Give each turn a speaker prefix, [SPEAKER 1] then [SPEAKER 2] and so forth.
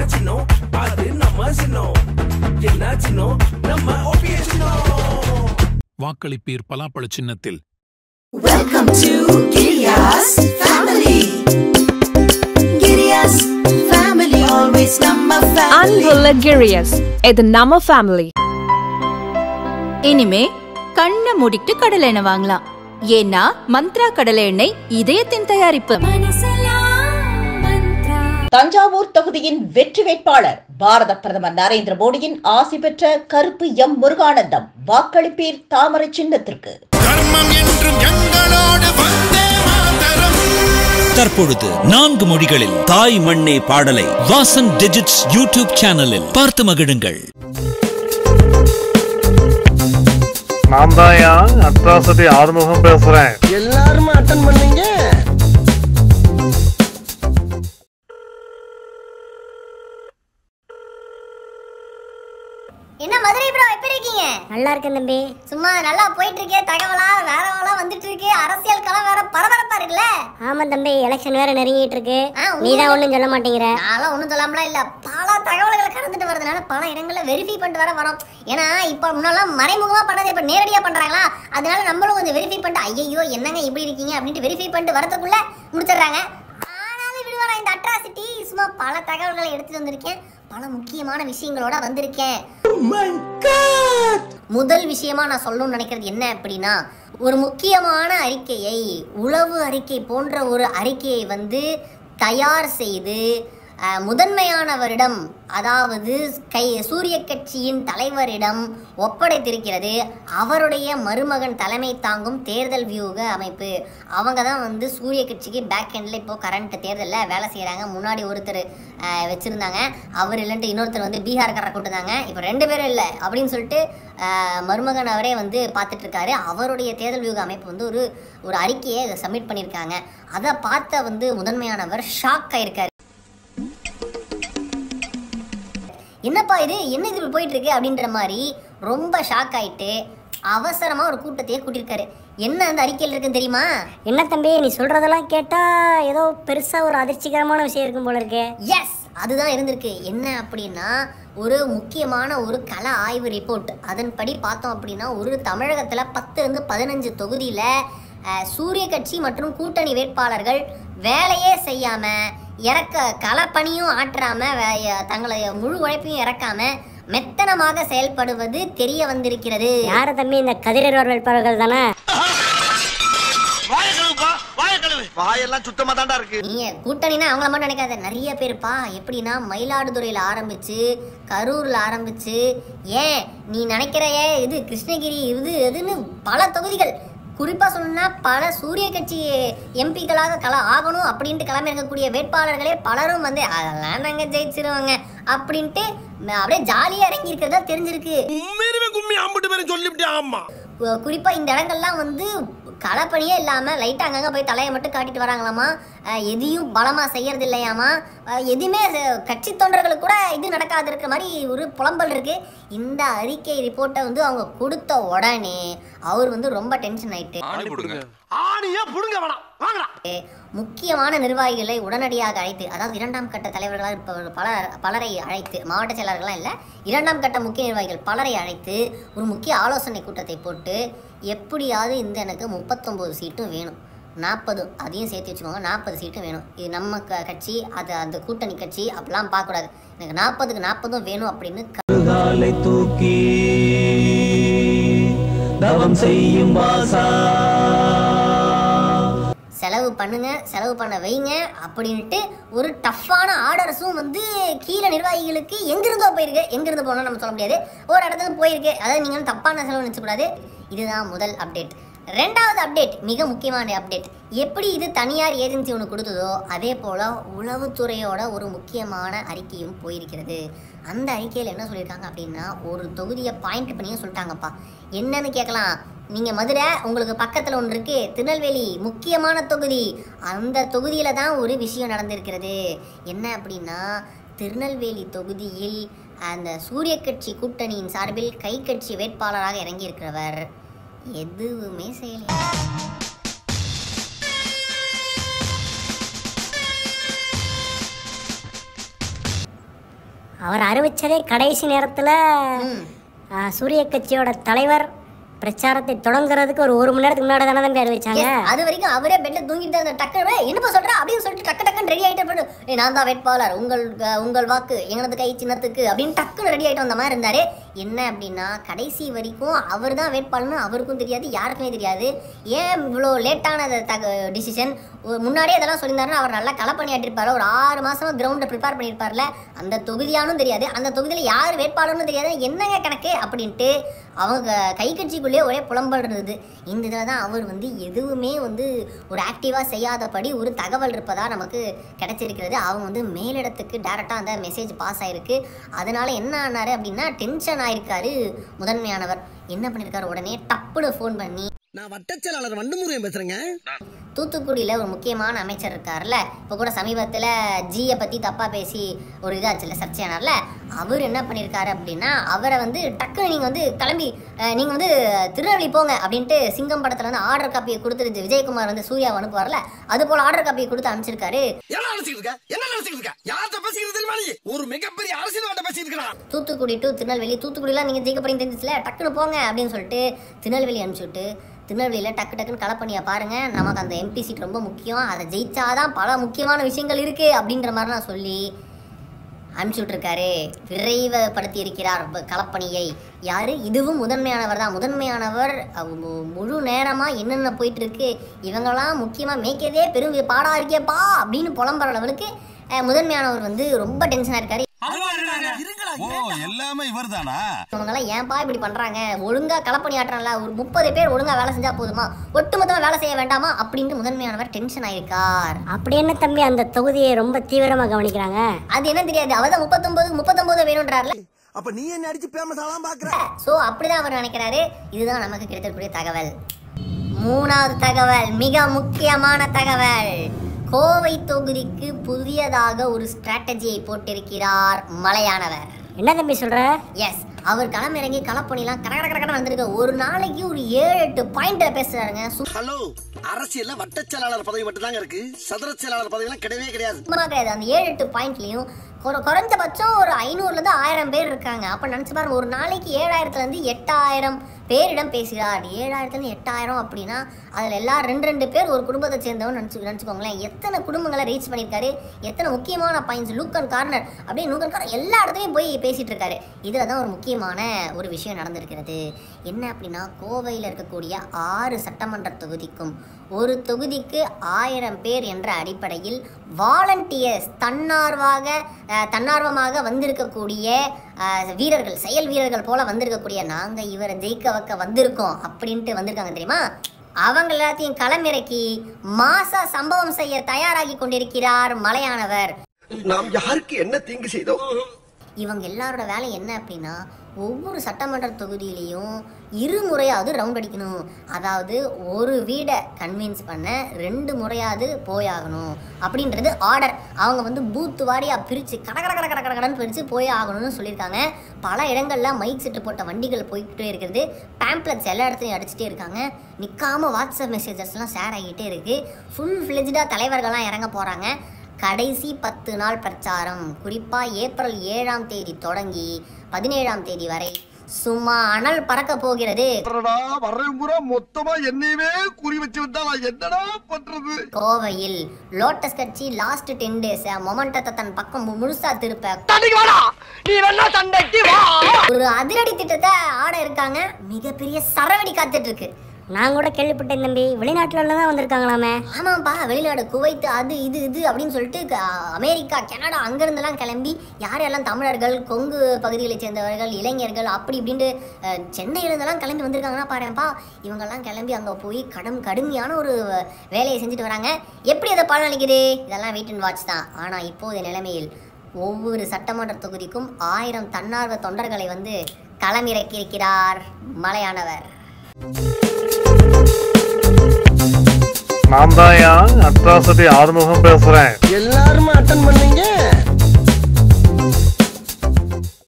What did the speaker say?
[SPEAKER 1] சின்னோ அது நம்ம சின்னோ என்ன சின்னோ நம்ம ஓபிய சின்னோ
[SPEAKER 2] வாக்களிப்பீர் பலாப்பழ சின்னத்தில்
[SPEAKER 3] Welcome to Giriya's family. Giriya's family, always number family.
[SPEAKER 4] அன்புள்ள கிரியஸ் இது நம்ம ஃபேமிலி
[SPEAKER 5] இனிமே கண்ணை மூடிட்டு கடலை எண்ணெய் வாங்கலாம் ஏன்னா மந்த்ரா கடலை எண்ணெய் இதயத்தின் தயாரிப்பு
[SPEAKER 6] தஞ்சாவூர் தொகுதியின் வெற்றி வேட்பாளர் பாரத பிரதமர் நரேந்திர மோடியின் ஆசி பெற்ற கருப்பு எம் முருகானந்தம் வாக்களிப்பீர் தாமரை சின்னத்திற்கு
[SPEAKER 7] தர்மம் என்றும் எங்களோடு வந்தே மாதரம்
[SPEAKER 8] தற்பொழுது நான்கு மொழிகளில் தாய் மண்ணே பாடலை வாசன் டிஜிட்ஸ் யூடியூப் சேனலில் பார்த்து மகிழுங்கள்
[SPEAKER 9] நான் தான் அட்ராசிட்டி ஆறுமுகம் பேசுறேன்
[SPEAKER 10] எல்லாரும் அட்டன் பண்ணீங்க
[SPEAKER 11] என்ன மதுரை ப்ரோ எப்படி இருக்கீங்க
[SPEAKER 12] நல்லா இருக்கேன் தம்பி
[SPEAKER 11] சும்மா நல்லா போயிட்டு இருக்கே தகவலா வேறவங்களா வந்துட்டு இருக்கு அரசியல் களம் வேற பரபரப்பா இருக்குல்ல
[SPEAKER 12] ஆமா தம்பி எலெக்ஷன் வேற நெருங்கிட்டு இருக்கு
[SPEAKER 11] ஆ,
[SPEAKER 12] நீ தான் ஒண்ணும் சொல்ல மாட்டேங்கிற
[SPEAKER 11] நான்லாம் ஒன்றும் சொல்லாமலாம் இல்ல பல தகவல்களை கடந்துட்டு வரதுனால பல இடங்கள்ல வெரிஃபை பண்ணிட்டு வர வரோம் ஏன்னா இப்போ முன்னெல்லாம் மறைமுகமா பண்ணதை இப்போ நேரடியா பண்றாங்களா அதனால நம்மளும் கொஞ்சம் வெரிஃபை பண்ணிட்டு ஐயோ என்னங்க இப்படி இருக்கீங்க அப்படின்ட்டு வெரிஃபை பண்ணிட்டு வரதுக்குள்ள முடிச்சிடுறாங்க ஆனாலும் விடுவாரா இந்த அட்ராசிட்டி சும்மா பல தகவல்களை எடுத்துட்டு வந்திருக்கேன் பல முக்கியமான விஷயங்களோட வந்திருக்கேன் முதல் விஷயமா நான் சொல்லணும்னு நினைக்கிறது என்ன அப்படின்னா ஒரு முக்கியமான அறிக்கையை உளவு அறிக்கை போன்ற ஒரு அறிக்கையை வந்து தயார் செய்து அஹ், முதன்மையானவரிடம் அதாவது கை சூரிய கட்சியின் தலைவரிடம் ஒப்படைத்திருக்கிறது அவருடைய மருமகன் தலைமை தாங்கும் தேர்தல் வியூக அமைப்பு அவங்க தான் வந்து சூரிய கட்சிக்கு பேக் எண்டில் இப்போ கரண்ட் தேர்தலில் வேலை செய்கிறாங்க முன்னாடி ஒருத்தர் அஹ், வச்சிருந்தாங்க அவர் இல்லைன்ட்டு இன்னொருத்தர் வந்து பீகார்காரரை கூட்டுதாங்க இப்போ ரெண்டு பேரும் இல்லை அப்படின்னு சொல்லிட்டு அஹ், மருமகன் அவரே வந்து பார்த்துட்டு இருக்காரு அவருடைய தேர்தல் வியூக அமைப்பு வந்து ஒரு ஒரு அறிக்கையை சப்மிட் பண்ணியிருக்காங்க அதை பார்த்த வந்து முதன்மையானவர் ஷாக் ஆயிருக்காரு என்னப்பா இது என்ன இது இப்படி போயிட்டு இருக்கு அப்படின்ற மாதிரி ரொம்ப ஷாக் ஆயிட்டு அவசரமா ஒரு கூட்டத்தையே கூட்டியிருக்காரு என்ன அந்த அறிக்கையில் இருக்குன்னு தெரியுமா
[SPEAKER 12] என்ன தம்பி நீ சொல்றதெல்லாம் கேட்டா ஏதோ பெருசா ஒரு அதிர்ச்சிகரமான விஷயம் இருக்கும் போல இருக்கே
[SPEAKER 11] எஸ் அதுதான் இருந்திருக்கு என்ன அப்படின்னா ஒரு முக்கியமான ஒரு கள ஆய்வு ரிப்போர்ட் அதன்படி பார்த்தோம் அப்படின்னா ஒரு தமிழகத்தில் பத்துலேருந்து பதினஞ்சு தொகுதியில் சூரிய கட்சி மற்றும் கூட்டணி வேட்பாளர்கள் வேலையே செய்யாமல் இறக்க களப்பணியும் ஆற்றாம வே- தங்களை முழு உழைப்பையும் இறக்காம மெத்தனமாக செயல்படுவது தெரிய வந்திருக்கிறது
[SPEAKER 12] யார தம்பி இந்த கதிரவர் வேட்பாளர்கள் தானே
[SPEAKER 10] வாய கழுவுப்பா வாய கழுவு வாயெல்லாம் சுத்தமா தாண்டா இருக்கு
[SPEAKER 11] நீங்க கூட்டணினா அவங்கள மட்டும் நினைக்காத நிறைய பேருப்பா எப்படின்னா மயிலாடுதுறையில் ஆரம்பிச்சு கரூர்ல ஆரம்பிச்சு ஏன் நீ நினைக்கிற ஏன் இது கிருஷ்ணகிரி இது இதுன்னு பல தொகுதிகள் குறிப்பா சொல்லணும்னா பல சூரிய கட்சி எம்பிக்களாக கல ஆகணும் அப்படின்ட்டு கிளம்பி இருக்கக்கூடிய வேட்பாளர்களே பலரும் வந்து அதெல்லாம் நாங்க ஜெயிச்சிருவாங்க அப்படின்ட்டு ம- அப்படியே ஜாலியா இறங்கி இருக்கிறதா தெரிஞ்சிருக்கு
[SPEAKER 10] உண்மையிலுமே கும்மி அம்பிட்டு பேரும் சொல்லிவிட்டே ஆமா
[SPEAKER 11] கு- குறிப்பா இந்த இடங்கள்லாம் வந்து களப்பணியே இல்லாம லைட்டா அங்கங்க போய் தலையை மட்டும் காட்டிட்டு வராங்களாமா அஹ் எதையும் பலமா செய்யறது இல்லையாமா அஹ் எதுவுமே அது- கட்சி தொண்டர்களுக்கு கூட இது நடக்காது இருக்கிற மாதிரி ஒரு புலம்பல் இருக்கு இந்த அறிக்கை ரிப்போர்ட்டை வந்து அவங்க கொடுத்த உடனே அவர் வந்து ரொம்ப டென்ஷன் ஆயிட்டு
[SPEAKER 10] ஆணியே புடுங்க வேணாம் வாங்கடா
[SPEAKER 11] முக்கியமான நிர்வாகிகளை உடனடியாக அழைத்து அதாவது இரண்டாம் கட்ட தலைவர்களாக இருப்பவர் பல பலரை அழைத்து மாவட்ட செயலாளர்கள்லாம் இல்லை இரண்டாம் கட்ட முக்கிய நிர்வாகிகள் பலரை அழைத்து ஒரு முக்கிய ஆலோசனை கூட்டத்தை போட்டு எப்படியாவது இந்த எனக்கு முப்பத்தொம்போது சீட்டும் வேணும் நாற்பது அதையும் சேர்த்து வச்சுக்கோங்க நாற்பது சீட்டும் வேணும் இது நம்ம க கட்சி அது அந்த கூட்டணி கட்சி அப்படிலாம் பார்க்கக்கூடாது எனக்கு நாற்பதுக்கு நாற்பதும் வேணும் அப்படின்னு
[SPEAKER 13] காலை தூக்கி தவம் செய்யும் வாசா
[SPEAKER 11] செலவு பண்ணுங்க செலவு பண்ண வைங்க அப்படின்ட்டு ஒரு டஃப்பான ஆர்டர்ஸும் வந்து கீழே நிர்வாகிகளுக்கு எங்கிருந்தோ போயிருக்கு எங்கிருந்து போனோம் நம்ம சொல்ல முடியாது ஒரு இடத்துல இருந்து போயிருக்கு அதாவது நீங்கள் வந்து தப்பான செலவு நினச்சக்கூடாது இதுதான் முதல் அப்டேட் ரெண்டாவது அப்டேட் மிக முக்கியமான அப்டேட் எப்படி இது தனியார் ஏஜென்சி ஒன்று கொடுத்ததோ அதே போல் உளவுத்துறையோட ஒரு முக்கியமான அறிக்கையும் போயிருக்கிறது அந்த அறிக்கையில் என்ன சொல்லியிருக்காங்க அப்படின்னா ஒரு தொகுதியை பாயிண்ட் பண்ணியும் சொல்லிட்டாங்கப்பா என்னன்னு கேட்கலாம் நீங்கள் மதுரை உங்களுக்கு பக்கத்தில் ஒன்று இருக்கு திருநெல்வேலி முக்கியமான தொகுதி அந்த தொகுதியில் தான் ஒரு விஷயம் நடந்திருக்கிறது என்ன அப்படின்னா திருநெல்வேலி தொகுதியில் அந்த சூரிய கட்சி கூட்டணியின் சார்பில் கை கட்சி வேட்பாளராக இறங்கியிருக்கிறவர் எதுவுமே செய்யலை
[SPEAKER 12] அவர் அறிவிச்சதே கடைசி நேரத்தில் சூரிய கட்சியோட தலைவர் பிரச்சாரத்தை தொடங்குறதுக்கு ஒரு ஒரு மணி நேரத்துக்கு முன்னாடி தானே தம்பி அறிவிச்சாங்க
[SPEAKER 11] Yes, அது வரைக்கும் அவரே பெட்ல தூங்கிட்டு அந்த டக்குனு "ஏய், என்னப்பா சொல்ற அப்படின்னு சொல்லிட்டு டக்கு டக்குன்னு ரெடி ஆயிட்டு போயிட்டு, "ஏய், நான் தான் வேட்பாளர் உங்கள் அஹ், உங்கள் வாக்கு எங்களது கை சின்னத்துக்கு அப்படின்னு டக்குன்னு ரெடி ஆயிட்டு வந்த மாதிரி இருந்தாரு என்ன அப்படின்னா கடைசி வரைக்கும் அவர் தான் வேட்பாளர்னு அவருக்கும் தெரியாது யாருக்குமே தெரியாது ஏன் இவ்வளோ லேட்டான தக டிசிஷன் முன்னாடியே இதெல்லாம் சொல்லியிருந்தாருன்னா அவர் நல்லா களை பண்ணியாட்டிருப்பாரு ஒரு ஆறு மாசமா கிரவுண்டை ப்ரிப்பேர் பண்ணியிருப்பார்ல அந்த தொகுதியானும் தெரியாது அந்த தொகுதியில் யார் வேட்பாளர்னு தெரியாது என்னங்க கணக்கு அப்படின்ட்டு அவங்க கை கட்சிக்குள்ளேயே ஒரே புலம்பல் இருந்தது இந்த இதில் தான் அவர் வந்து எதுவுமே வந்து ஒரு ஆக்டிவாக செய்யாதபடி ஒரு தகவல் இருப்பதா நமக்கு கிடைச்சிருக்கிறது அவங்க வந்து மேலிடத்துக்கு டேரெக்டாக அந்த மெசேஜ் பாஸ் ஆயிருக்கு அதனால என்ன ஆனாரு அப்படின்னா டென்ஷன் ஆயிருக்காரு முதன்மையானவர் என்ன பண்ணியிருக்காரு உடனே டப்புன்னு ஃபோன் பண்ணி
[SPEAKER 10] நான் வட்டச்செயலாளர் வண்டுமுருகன் பேசுறேங்க
[SPEAKER 11] தூத்துக்குடியில் ஒரு முக்கியமான அமைச்சர் இருக்கார்ல இப்போ கூட சமீபத்தில் ஜியை பற்றி தப்பாக பேசி ஒரு இதாச்சுல சர்ச்சையானார்ல அவர் என்ன பண்ணியிருக்காரு அப்படின்னா அவரை வந்து டக்குன்னு நீங்கள் வந்து கிளம்பி நீங்கள் வந்து திருநெல்வேலி போங்க அப்படின்ட்டு சிங்கம் படத்தில் வந்து ஆர்டர் காப்பியை கொடுத்துட்டு விஜயகுமார் வந்து சூர்யாவை அனுப்புவார்ல அது போல் ஆர்டர் காப்பியை கொடுத்து அனுப்பிச்சிருக்காரு
[SPEAKER 10] என்ன நினைச்சிட்டு இருக்க என்ன நினைச்சிட்டு இருக்க யார்கிட்ட பேசிக்கிறது தெரியுமா நீ ஒரு மிகப்பெரிய அரசியல்வாட்ட பேசிட்டு இருக்கா
[SPEAKER 11] தூத்துக்குடி டு திருநெல்வேலி தூத்துக்குடிலாம் நீங்கள் ஜெயிக்க போறீங்க தெரிஞ்சிச்சுல டக்குன்னு போங்க அப்படின்னு சொல்லிட்டு திருநெல்வேலி அனுப்பிச்சுட்டு திருநெல்வேலியில் டக்கு டக்குன்னு களப்பணியை பாருங்க நமக்கு அந்த எம்பி சீட் ரொம்ப முக்கியம் அதை ஜெயிச்சாதான் பல முக்கியமான விஷயங்கள் இருக்கு அப்படின்ற மாதிரிலாம் சொல்லி அனுப்பிச்சு விட்டுருக்காரு விரைவுபடுத்தி இருக்கிறார் ப- களப்பணியை யாரு இதுவும் முதன்மையானவர் தான் முதன்மையானவர் அவ- மு- முழு நேரமா என்னென்ன போயிட்டு இருக்கு இவங்கெல்லாம் முக்கியமா மேய்க்கிறதே பெரும் பாடா இருக்கேப்பா அப்படின்னு புலம்புற லெவலுக்கு அஹ், முதன்மையானவர் வந்து ரொம்ப டென்ஷனா இருக்காரு
[SPEAKER 7] ஓ எல்லாமே இவர்தானா
[SPEAKER 11] இவங்கெல்லாம் ஏன்பா இப்படி பண்றாங்க ஒழுங்கா களப்பணி ஆட்டுறாங்களா ஒரு முப்பது பேர் ஒழுங்கா வேலை செஞ்சா போதுமா ஒட்டுமொத்தமா வேலை செய்ய வேண்டாமா அப்படின்ட்டு முதன்மையானவர் டென்ஷன் ஆயிருக்கார்
[SPEAKER 12] அப்படி என்ன தம்பி அந்த தொகுதியை ரொம்ப தீவிரமாக கவனிக்கிறாங்க
[SPEAKER 11] அது என்ன தெரியாது அவதான் முப்பத்தொன்பது முப்பத்தொன்பது வேணும்ன்றாருல
[SPEAKER 10] அப்ப நீ என்ன அடிச்சு பேமஸ் ஆலாம் பாக்குற
[SPEAKER 11] சோ அப்படிதான் அவர் நினைக்கிறாரு இதுதான் நமக்கு கிடைத்திருக்கக்கூடிய தகவல் மூணாவது தகவல் மிக முக்கியமான தகவல் கோவை தொகுதிக்கு புதியதாக ஒரு ஸ்ட்ராட்டஜியை போட்டிருக்கிறார் மலையானவர்
[SPEAKER 12] என்ன தம்பி சொல்ற
[SPEAKER 11] எஸ் அவர் களமிறங்கி களப்பணிலாம் கட கட கட கட வந்திருக்கு ஒரு நாளைக்கு ஒரு ஏழு எட்டு பாயிண்ட்ல பேசுறாருங்க
[SPEAKER 10] ஹலோ அரசியல்ல வட்டச்செயலாளர் பதவி மட்டும் தாங்க இருக்கு சதுர செயலாளர் பதவி எல்லாம் கிடையவே கிடையாது
[SPEAKER 11] சும்மா கிடையாது அந்த ஏழு எட்டு பாயிண்ட்லயும் ஒரு குறைஞ்சபட்சம் ஒரு ஐநூறுல இருந்து ஆயிரம் பேர் இருக்காங்க அப்ப நினைச்சு பாருங்க ஒரு நாளைக்கு ஏழாயிரத்துல இருந்து எட்டாயிரம் பேரிடம் பேசுகிறார் ஏழாயிரத்துல இருந்து எட்டாயிரம் அப்படின்னா அதுல எல்லாம் ரெண்டு ரெண்டு பேர் ஒரு குடும்பத்தை சேர்ந்தவன் நினைச்சு நினைச்சுக்கோங்களேன் எத்தனை குடும்பங்களை ரீச் பண்ணியிருக்காரு எத்தனை முக்கியமான பாயிண்ட்ஸ் லுக் அண்ட் கார்னர் அப்படியே நூக் அண்ட் கார்னர் எல்லா இடத்துலையும் போய் பேசிட்டு இருக்காரு இதுல தான் ஒரு முக்கியமான ஒரு விஷயம் நடந்திருக்கிறது என்ன அப்படின்னா கோவையில் இருக்கக்கூடிய ஆறு சட்டமன்ற தொகுதிக்கும் ஒரு தொகுதிக்கு ஆயிரம் பேர் என்ற அடிப்படையில் வாலண்டியர்ஸ் தன்னார்வாக அஹ், தன்னார்வமாக வந்திருக்கக்கூடிய அஹ், வீரர்கள் செயல் வீரர்கள் போல வந்திருக்கக்கூடிய நாங்க இவரை ஜெயிக்க வைக்க வந்திருக்கோம் அப்படின்ட்டு வந்திருக்காங்க தெரியுமா அவங்க எல்லாத்தையும் களமிறக்கி மாசா சம்பவம் செய்ய தயாராகி கொண்டிருக்கிறார் மலையானவர்
[SPEAKER 10] நாம் யாருக்கு என்ன தீங்கு செய்தோம்
[SPEAKER 11] இவங்க எல்லாரோட வேலை என்ன அப்படின்னா ஒவ்வொரு சட்டமன்ற தொகுதியிலையும் இருமுறையாவது ரவுண்ட் அடிக்கணும் அதாவது ஒரு வீடை கன்வின்ஸ் பண்ண ரெண்டு முறையாவது போயாகணும் அப்படின்றது ஆர்டர் அவங்க வந்து பூத்து வாரியாக பிரித்து கட கட கட கட கட கடன்னு பிரித்து போய் ஆகணும்னு சொல்லியிருக்காங்க பல இடங்கள்ல மைக் செட்டு போட்ட வண்டிகள் போய்கிட்டே இருக்கிறது பேம்ப்ளெட்ஸ் எல்லா இடத்துலையும் அடிச்சுட்டே இருக்காங்க நிற்காம வாட்ஸ்அப் மெசேஜஸ்லாம் ஷேர் ஆகிட்டே இருக்கு ஃபுல் ஃப்ளெஜ்டாக தலைவர்கள்லாம் இறங்க போகிறாங்க கடைசி பத்து நாள் பிரச்சாரம் குறிப்பா ஏப்ரல் ஏழாம் தேதி தொடங்கி பதினேழாம் தேதி வரை சும்மா அனல் பறக்க போகிறது
[SPEAKER 10] வர்றவங்க மொத்தமா என்னையவே குறி வச்சு விட்டா நான் என்னடா பண்றது
[SPEAKER 11] கோவையில் லோட்டஸ் கட்சி லாஸ்ட் டென் டேஸ் மொமெண்டத்தை தன் பக்கம் மு- முழுசா திருப்ப
[SPEAKER 10] நீ வேணா சண்டைக்கு வா
[SPEAKER 11] ஒரு அதிரடி திட்டத்தை ஆட இருக்காங்க மிகப்பெரிய சரவடி காத்துட்டு இருக்கு
[SPEAKER 12] நான் கூட கேள்விப்பட்டேன் தம்பி வெளிநாட்டுல தான் வந்திருக்காங்களாமே
[SPEAKER 11] ஆமாப்பா வெளிநாடு குவைத் அது இது இது அப்படின்னு சொல்லிட்டு க- அமெரிக்கா கனடா அங்கிருந்தெல்லாம் கிளம்பி யார் யாரெல்லாம் தமிழர்கள் கொங்கு பகுதிகளை சேர்ந்தவர்கள் இளைஞர்கள் அப்படி இப்படின்ட்டு அஹ், சென்னையில இருந்தெல்லாம் கிளம்பி வந்திருக்காங்கன்னா பாருப்பா இவங்கெல்லாம் கிளம்பி அங்கே போய் கடும் கடுமையான ஒரு வேலையை செஞ்சுட்டு வராங்க எப்படி அதை பலனளிக்குது இதெல்லாம் வெயிட் அண்ட் வாட்ச் தான் ஆனால் இப்போதைய நிலைமையில் ஒவ்வொரு சட்டமன்ற தொகுதிக்கும் ஆயிரம் தன்னார்வ தொண்டர்களை வந்து களமிறக்கியிருக்கிறார் மலையானவர்
[SPEAKER 9] நான் தான் அட்ராசிட்டி ஆறுமுகம் பேசுறேன்
[SPEAKER 10] எல்லாரும் அட்டன் பண்ணீங்க